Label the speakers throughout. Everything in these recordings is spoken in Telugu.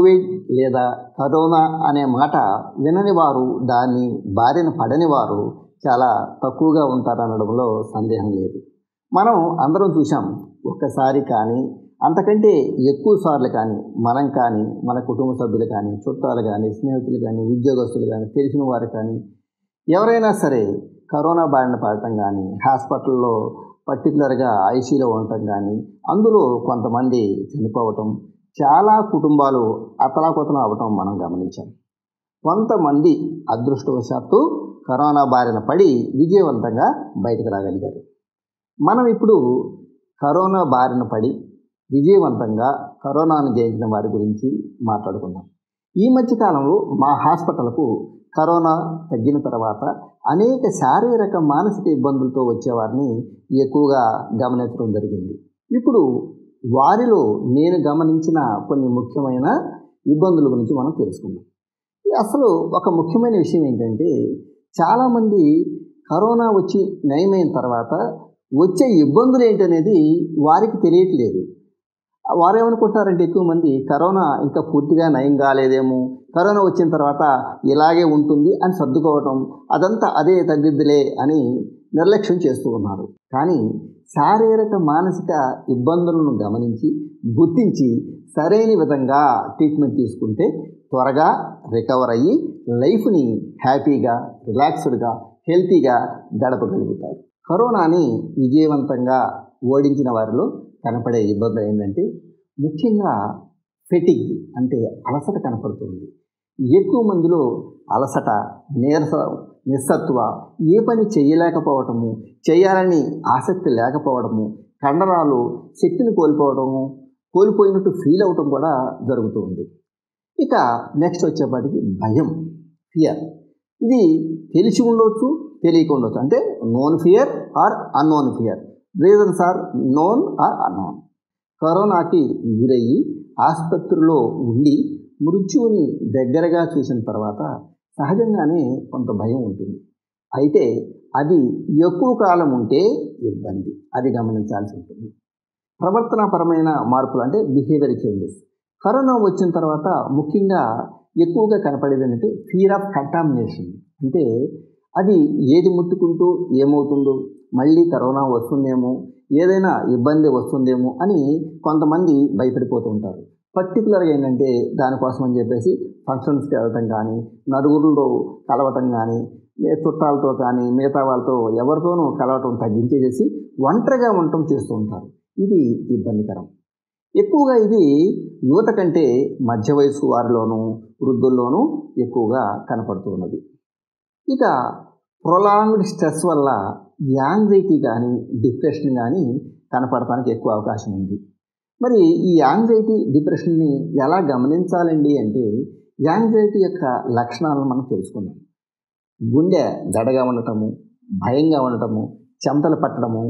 Speaker 1: కోవిడ్ లేదా కరోనా అనే మాట వినని వారు దాన్ని బారిన పడని వారు చాలా తక్కువగా ఉంటారనడంలో సందేహం లేదు మనం అందరం చూసాం ఒక్కసారి కానీ అంతకంటే ఎక్కువ సార్లు కానీ మనం కానీ మన కుటుంబ సభ్యులు కానీ చుట్టాలు కానీ స్నేహితులు కానీ ఉద్యోగస్తులు కానీ తెలిసిన వారు కానీ ఎవరైనా సరే కరోనా బారిన పడటం కానీ హాస్పిటల్లో పర్టికులర్గా ఐసీలో ఉండటం కానీ అందులో కొంతమంది చనిపోవటం చాలా కుటుంబాలు అతలాకుతలం అవ్వటం మనం గమనించాం కొంతమంది అదృష్టవశాత్తు కరోనా బారిన పడి విజయవంతంగా బయటకు రాగలిగారు మనం ఇప్పుడు కరోనా బారిన పడి విజయవంతంగా కరోనాను జయించిన వారి గురించి మాట్లాడుకుందాం ఈ మధ్య కాలంలో మా హాస్పిటల్కు కరోనా తగ్గిన తర్వాత అనేక శారీరక మానసిక ఇబ్బందులతో వచ్చేవారిని ఎక్కువగా గమనించడం జరిగింది ఇప్పుడు వారిలో నేను గమనించిన కొన్ని ముఖ్యమైన ఇబ్బందుల గురించి మనం తెలుసుకుందాం అసలు ఒక ముఖ్యమైన విషయం ఏంటంటే చాలామంది కరోనా వచ్చి నయమైన తర్వాత వచ్చే ఇబ్బందులు ఏంటనేది వారికి తెలియట్లేదు వారు ఏమనుకుంటున్నారంటే ఎక్కువ మంది కరోనా ఇంకా పూర్తిగా నయం కాలేదేమో కరోనా వచ్చిన తర్వాత ఇలాగే ఉంటుంది అని సర్దుకోవటం అదంతా అదే తగ్గిద్దిలే అని నిర్లక్ష్యం చేస్తూ ఉన్నారు కానీ శారీరక మానసిక ఇబ్బందులను గమనించి గుర్తించి సరైన విధంగా ట్రీట్మెంట్ తీసుకుంటే త్వరగా రికవర్ అయ్యి లైఫ్ని హ్యాపీగా రిలాక్స్డ్గా హెల్తీగా గడపగలుగుతారు కరోనాని విజయవంతంగా ఓడించిన వారిలో కనపడే ఇబ్బందులు ఏంటంటే ముఖ్యంగా ఫెటిగ్ అంటే అలసట కనపడుతుంది ఎక్కువ మందిలో అలసట నీరస నిస్సత్వ ఏ పని చేయలేకపోవటము చేయాలని ఆసక్తి లేకపోవడము కండరాలు శక్తిని కోల్పోవడము కోల్పోయినట్టు ఫీల్ అవటం కూడా జరుగుతుంది ఇక నెక్స్ట్ వచ్చేపాటికి భయం ఫియర్ ఇది తెలిసి ఉండొచ్చు తెలియక ఉండొచ్చు అంటే known fear or unknown fear reasons or known or unknown కరోనాకి గురయ్యి ఆసుపత్రిలో ఉండి మృత్యువుని దగ్గరగా చూసిన తర్వాత సహజంగానే కొంత భయం ఉంటుంది అయితే అది ఎక్కువ కాలం ఉంటే ఇబ్బంది అది గమనించాల్సి ఉంటుంది ప్రవర్తనాపరమైన మార్పులు అంటే బిహేవియర్ చేంజెస్ కరోనా వచ్చిన తర్వాత ముఖ్యంగా ఎక్కువగా కనపడేది ఏంటంటే ఫియర్ ఆఫ్ కంటామినేషన్ అంటే అది ఏది ముట్టుకుంటూ ఏమవుతుందో మళ్ళీ కరోనా వస్తుందేమో ఏదైనా ఇబ్బంది వస్తుందేమో అని కొంతమంది భయపడిపోతూ ఉంటారు పర్టికులర్గా ఏంటంటే దానికోసం అని చెప్పేసి ఫంక్షన్స్కి వెళ్ళటం కానీ నలుగురిలో కలవటం కానీ చుట్టాలతో కానీ మిగతా వాళ్ళతో ఎవరితోనూ కలవటం తగ్గించేసేసి ఒంటరిగా ఉండటం చేస్తూ ఉంటారు ఇది ఇబ్బందికరం ఎక్కువగా ఇది యువత కంటే మధ్య వయసు వారిలోనూ వృద్ధుల్లోనూ ఎక్కువగా కనపడుతూ ఉన్నది ఇక ప్రొలాంగ్డ్ స్ట్రెస్ వల్ల యాంగ్జైటీ కానీ డిప్రెషన్ కానీ కనపడటానికి ఎక్కువ అవకాశం ఉంది మరి ఈ యాంగ్జైటీ డిప్రెషన్ని ఎలా గమనించాలండి అంటే యాంగ్జైటీ యొక్క లక్షణాలను మనం తెలుసుకుందాం గుండె దడగా ఉండటము భయంగా ఉండటము చెమటలు పట్టడము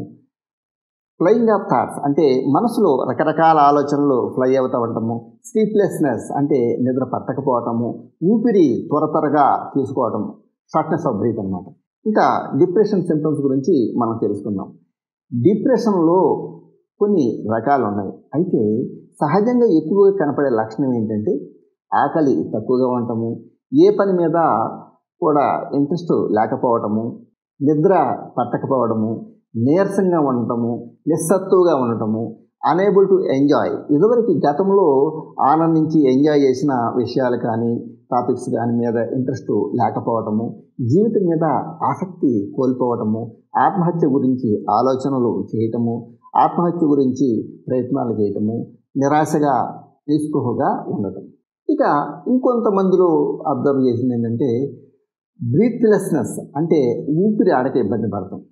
Speaker 1: ఫ్లయింగ్ ఆఫ్ థాట్స్ అంటే మనసులో రకరకాల ఆలోచనలు ఫ్లై అవుతూ ఉండటము స్లీప్లెస్నెస్ అంటే నిద్ర పట్టకపోవటము ఊపిరి త్వర త్వరగా తీసుకోవటము షార్ట్నెస్ ఆఫ్ బ్రీత్ అనమాట ఇంకా డిప్రెషన్ సిమ్టమ్స్ గురించి మనం తెలుసుకుందాం డిప్రెషన్లో కొన్ని రకాలు ఉన్నాయి అయితే సహజంగా ఎక్కువగా కనపడే లక్షణం ఏంటంటే ఆకలి తక్కువగా ఉండటము ఏ పని మీద కూడా ఇంట్రెస్ట్ లేకపోవటము నిద్ర పట్టకపోవడము నీరసంగా ఉండటము నిస్సత్తుగా ఉండటము అనేబుల్ టు ఎంజాయ్ ఇదివరకు గతంలో ఆనందించి ఎంజాయ్ చేసిన విషయాలు కానీ టాపిక్స్ కానీ మీద ఇంట్రెస్ట్ లేకపోవటము జీవితం మీద ఆసక్తి కోల్పోవటము ఆత్మహత్య గురించి ఆలోచనలు చేయటము ఆత్మహత్య గురించి ప్రయత్నాలు చేయటము నిరాశగా నిస్పృహగా ఉండటం ఇక ఇంకొంతమందిలో అబ్జర్వ్ చేసింది ఏంటంటే బ్రీత్లెస్నెస్ అంటే ఊపిరి ఆడక ఇబ్బంది పడతాం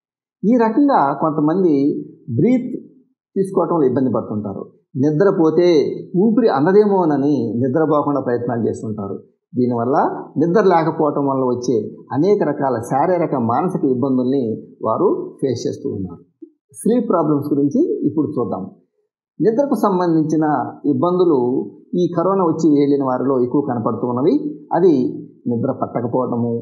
Speaker 1: ఈ రకంగా కొంతమంది బ్రీత్ తీసుకోవటంలో ఇబ్బంది పడుతుంటారు నిద్రపోతే ఊపిరి అందదేమోనని నిద్రపోకుండా ప్రయత్నాలు చేస్తుంటారు దీనివల్ల నిద్ర లేకపోవటం వల్ల వచ్చే అనేక రకాల శారీరక మానసిక ఇబ్బందుల్ని వారు ఫేస్ చేస్తూ ఉన్నారు స్లీప్ ప్రాబ్లమ్స్ గురించి ఇప్పుడు చూద్దాం నిద్రకు సంబంధించిన ఇబ్బందులు ఈ కరోనా వచ్చి వెళ్ళిన వారిలో ఎక్కువ కనపడుతూ ఉన్నవి అది నిద్ర పట్టకపోవటము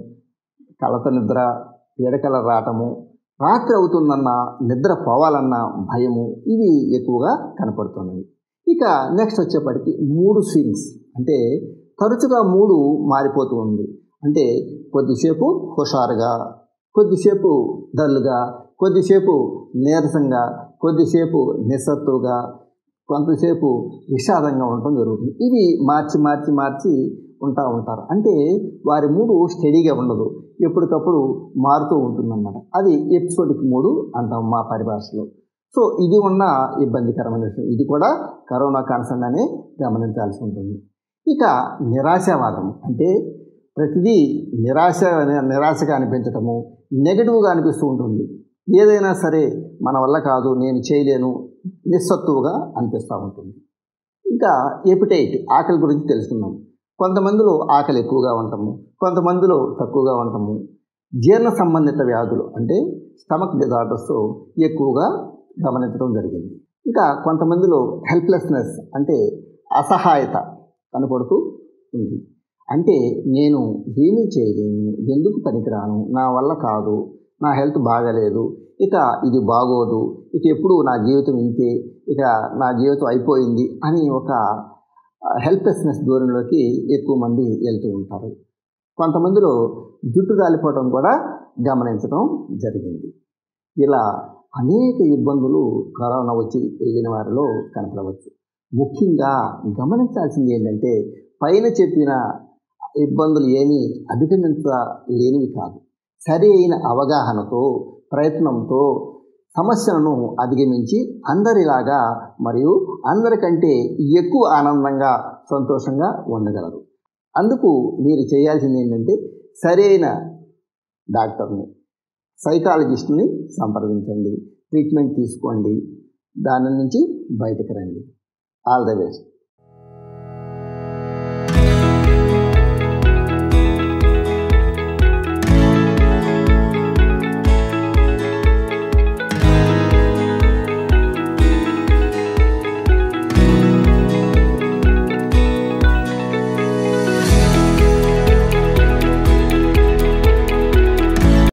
Speaker 1: కలత నిద్ర ఎడకల రావటము రాత్రి అవుతుందన్న నిద్ర పోవాలన్న భయము ఇవి ఎక్కువగా కనపడుతున్నవి ఇక నెక్స్ట్ వచ్చేప్పటికి మూడు స్వింగ్స్ అంటే తరచుగా మూడు మారిపోతూ ఉంది అంటే కొద్దిసేపు హుషారుగా కొద్దిసేపు డల్గా కొద్దిసేపు నీరసంగా కొద్దిసేపు నిస్సత్తుగా కొంతసేపు విషాదంగా ఉండటం జరుగుతుంది ఇవి మార్చి మార్చి మార్చి ఉంటా ఉంటారు అంటే వారి మూడు స్టడీగా ఉండదు ఎప్పటికప్పుడు మారుతూ ఉంటుందన్నమాట అది ఎపిసోడిక్ మూడు అంటాం మా పరిభాషలో సో ఇది ఉన్న ఇబ్బందికరమైన విషయం ఇది కూడా కరోనా కాన్సర్న్ అనే గమనించాల్సి ఉంటుంది ఇక నిరాశావాదం అంటే ప్రతిదీ నిరాశ నిరాశగా అనిపించటము నెగటివ్గా అనిపిస్తూ ఉంటుంది ఏదైనా సరే మన వల్ల కాదు నేను చేయలేను నిస్సత్తువుగా అనిపిస్తూ ఉంటుంది ఇంకా ఎపిటైట్ ఆకలి గురించి తెలుసుకుందాం కొంతమందిలో ఆకలి ఎక్కువగా ఉంటాము కొంతమందిలో తక్కువగా ఉంటాము జీర్ణ సంబంధిత వ్యాధులు అంటే స్టమక్ డిజార్డర్స్ ఎక్కువగా గమనించడం జరిగింది ఇంకా కొంతమందిలో హెల్ప్లెస్నెస్ అంటే అసహాయత కనపడుతూ ఉంది అంటే నేను ఏమీ చేయలేను ఎందుకు పనికిరాను నా వల్ల కాదు నా హెల్త్ బాగలేదు ఇక ఇది బాగోదు ఇక ఎప్పుడు నా జీవితం ఇంతే ఇక నా జీవితం అయిపోయింది అని ఒక హెల్ప్లెస్నెస్ ధోరణిలోకి ఎక్కువ మంది వెళ్తూ ఉంటారు కొంతమందిలో జుట్టు రాలిపోవడం కూడా గమనించడం జరిగింది ఇలా అనేక ఇబ్బందులు కరోనా వచ్చి వెళ్ళిన వారిలో కనపడవచ్చు ముఖ్యంగా గమనించాల్సింది ఏంటంటే పైన చెప్పిన ఇబ్బందులు ఏమీ అధిగమించలేనివి కాదు సరి అయిన అవగాహనతో ప్రయత్నంతో సమస్యలను అధిగమించి అందరిలాగా మరియు అందరికంటే ఎక్కువ ఆనందంగా సంతోషంగా ఉండగలరు అందుకు మీరు చేయాల్సింది ఏంటంటే సరైన డాక్టర్ని సైకాలజిస్ట్ని సంప్రదించండి ట్రీట్మెంట్ తీసుకోండి దాని నుంచి బయటకు రండి ఆల్ ద బెస్ట్